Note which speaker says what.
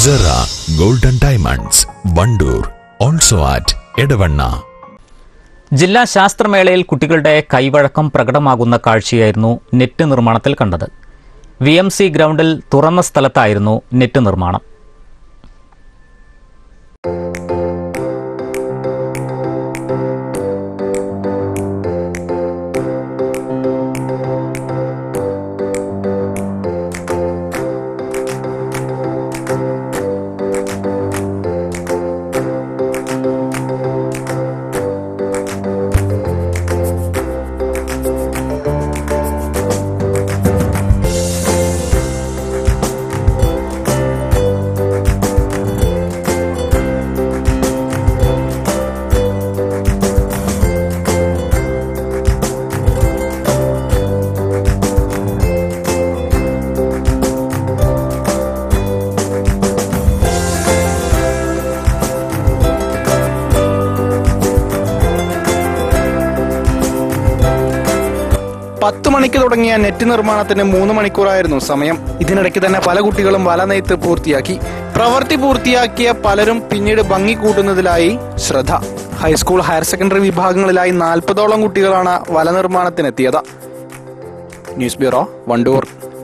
Speaker 1: Cera golden diamonds Wandoor also at Edavanna
Speaker 2: ജില്ലാ ശാസ്ത്രമേളയിൽ കുട്ടികളുടെ കൈവഴക്കം പ്രകടമാകുന്ന കാഴ്ചയായിരുന്നു നെറ്റ് നിർമ്മാണത്തിൽ കണ്ടത് വി എം സി ഗ്രൗണ്ടിൽ തുറന്ന സ്ഥലത്തായിരുന്നു നെറ്റ് നിർമ്മാണം
Speaker 3: പത്ത് മണിക്ക് തുടങ്ങിയ നെറ്റ് നിർമ്മാണത്തിന് മൂന്ന് മണിക്കൂറായിരുന്നു സമയം ഇതിനിടയ്ക്ക് തന്നെ പല കുട്ടികളും വല നെയ്ത്ത് പൂർത്തിയാക്കി പ്രവൃത്തി പൂർത്തിയാക്കിയ പലരും പിന്നീട് ഭംഗി കൂട്ടുന്നതിലായി ശ്രദ്ധ ഹൈസ്കൂൾ ഹയർ സെക്കൻഡറി വിഭാഗങ്ങളിലായി നാൽപ്പതോളം കുട്ടികളാണ് വല നിർമ്മാണത്തിനെത്തിയത് ന്യൂസ് ബ്യൂറോ വണ്ടൂർ